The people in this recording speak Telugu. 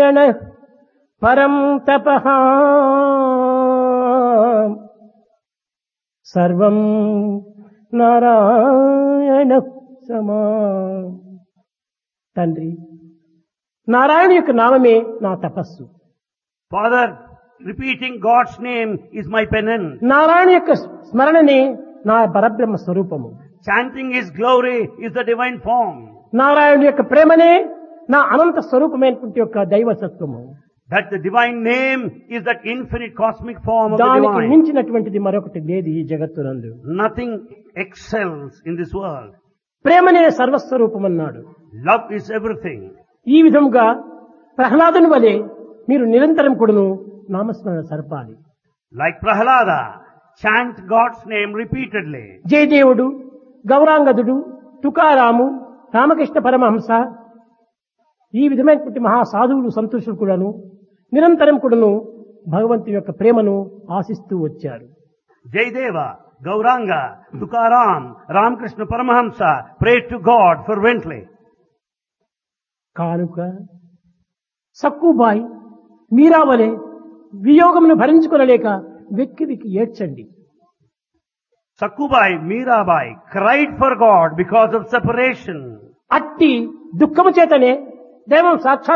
నారాయణ పరం తప సర్వం నారాయణ సమా తండ్రి నారాయణ యొక్క నామమే నా తపస్సు Father, repeating God's name is my penance. Narayana యొక్క స్మరణనే నా పరబ్రహ్మ స్వరూపము Chanting His glory is the divine form. Narayana యొక్క ప్రేమనే నా అనంత స్వరూపమైనటువంటి యొక్క దైవసత్వము That the divine name is that infinite cosmic form of the దానికి divine. మించినటువంటిది మరొకటి లేదు ఈ జగత్తునందు Nothing excels in this world. ప్రేమనే సర్వస్వరూపం అన్నాడు Love is everything. ఈ విధంగా ప్రహ్లాదుని వలె మీరు నిరంతరం కూడాను నామస్మరణ సరపాలి Like Prahlada, chant God's name repeatedly. జయదేవుడు గౌరాంగదుడు తుకారాము Ramakrishna Paramahamsa ఈ విధమైనటువంటి మహా సాధువులు సంతోషులు కూడాను నిరంతరం కూడాను భగవంతుని యొక్క ప్రేమను ఆశిస్తూ వచ్చారు Jayadeva, Gauranga, Tukaram, Ramakrishna Paramahamsa prayed to God fervently. కానుక సక్కుబాయి మీరావలే వియోగమును భరించుకొనలేక వెక్కి వెక్కి ఏడ్చండి Sakubai, Mirabai cried for God because of separation. అట్టి దుఃఖము చేతనే దైవం సాక్షాత్